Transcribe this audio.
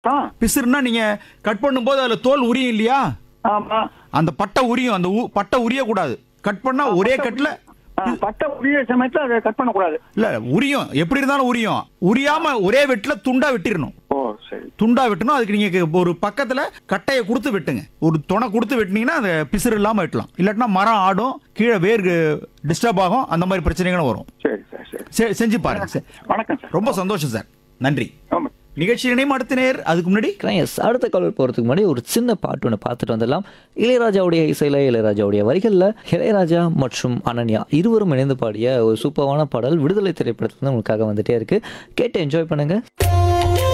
ஆ பிசிறுனா நீங்க கட் பண்ணும்போது அதுல தோல் உரியும் இல்லையா ஆமா அந்த பட்டை உரியும் அந்த ஊ- பட்டை உரியக்கூடாது கட் பண்ணா ஒரே கட்ல ஆ, பட்டை உரிய சமயத்துல அதை கட் பண்ணக்கூடாது இல்ல உரியும் எப்படி இருந்தாலும் உரியும் உரியாம ஒரே வெட்டுல துண்டா வெட்டிடணும் ஓ சரி துண்டா வெட்டணும் அதுக்கு நீங்க ஒரு பக்கத்துல கட்டையை கொடுத்து வெட்டுங்க ஒரு துணை கொடுத்து வெட்டினீங்கன்னா அந்த பிசிறு இல்லாம வெட்டலாம் இல்லாட்டினா மரம் ஆடும் கீழே வேர் டிஸ்டர்ப் ஆகும் அந்த மாதிரி பிரச்சனைகளும் வரும் சரி சார் சரி செ- செஞ்சு பாருங்க சார் வணக்கம் சார் ரொம்ப சந்தோஷம் சார் நன்றி ஆமா நிகழ்ச்சி இணையம் அடுத்த நேர் அதுக்கு முன்னாடி எஸ் அடுத்த காலர் போகிறதுக்கு முன்னாடி ஒரு சின்ன பாட்டு ஒன்று பார்த்துட்டு வந்துடலாம் இளையராஜாவுடைய இசையில் இளையராஜாவுடைய வரிகளில் இளையராஜா மற்றும் அனன்யா இருவரும் இணைந்து பாடிய ஒரு சூப்பரான பாடல் விடுதலை திரைப்படத்துல உங்களுக்காக வந்துட்டே இருக்கு கேட்டு என்ஜாய் பண்ணுங்க